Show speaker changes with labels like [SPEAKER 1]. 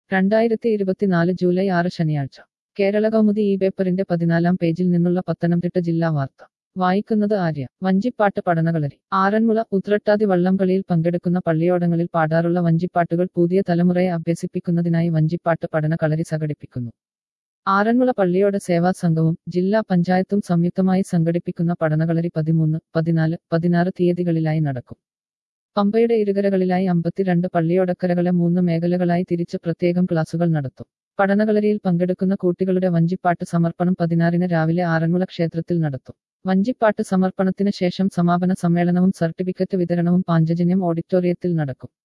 [SPEAKER 1] രണ്ടായിരത്തി ഇരുപത്തിനാല് ജൂലൈ ആറ് ശനിയാഴ്ച കേരള കൗമുദി ഈ പേപ്പറിന്റെ പതിനാലാം പേജിൽ നിന്നുള്ള പത്തനംതിട്ട ജില്ലാ വാർത്ത വായിക്കുന്നത് ആര്യ വഞ്ചിപ്പാട്ട് പഠനകളരി ആറന്മുള ഉത്രട്ടാതി വള്ളംകളിയിൽ പങ്കെടുക്കുന്ന പള്ളിയോടങ്ങളിൽ പാടാറുള്ള വഞ്ചിപ്പാട്ടുകൾ പുതിയ തലമുറയെ അഭ്യസിപ്പിക്കുന്നതിനായി വഞ്ചിപ്പാട്ട് പഠന കളരി സംഘടിപ്പിക്കുന്നു ആറന്മുള പള്ളിയോട് സേവാ സംഘവും ജില്ലാ പഞ്ചായത്തും സംയുക്തമായി സംഘടിപ്പിക്കുന്ന പഠനകളരി പതിമൂന്ന് പതിനാല് പതിനാറ് തീയതികളിലായി നടക്കും പമ്പയുടെ ഇരുകരകളിലായി അമ്പത്തിരണ്ട് പള്ളിയോടക്കരകളെ മൂന്ന് മേഖലകളായി തിരിച്ച് പ്രത്യേകം ക്ലാസുകൾ നടത്തും പഠനകളരിയിൽ പങ്കെടുക്കുന്ന കുട്ടികളുടെ വഞ്ചിപ്പാട്ട് സമർപ്പണം പതിനാറിന് രാവിലെ ആറന്മുള ക്ഷേത്രത്തിൽ നടത്തും വഞ്ചിപ്പാട്ട് സമർപ്പണത്തിന് ശേഷം സമാപന സമ്മേളനവും സർട്ടിഫിക്കറ്റ് വിതരണവും പാഞ്ചജന്യം ഓഡിറ്റോറിയത്തിൽ നടക്കും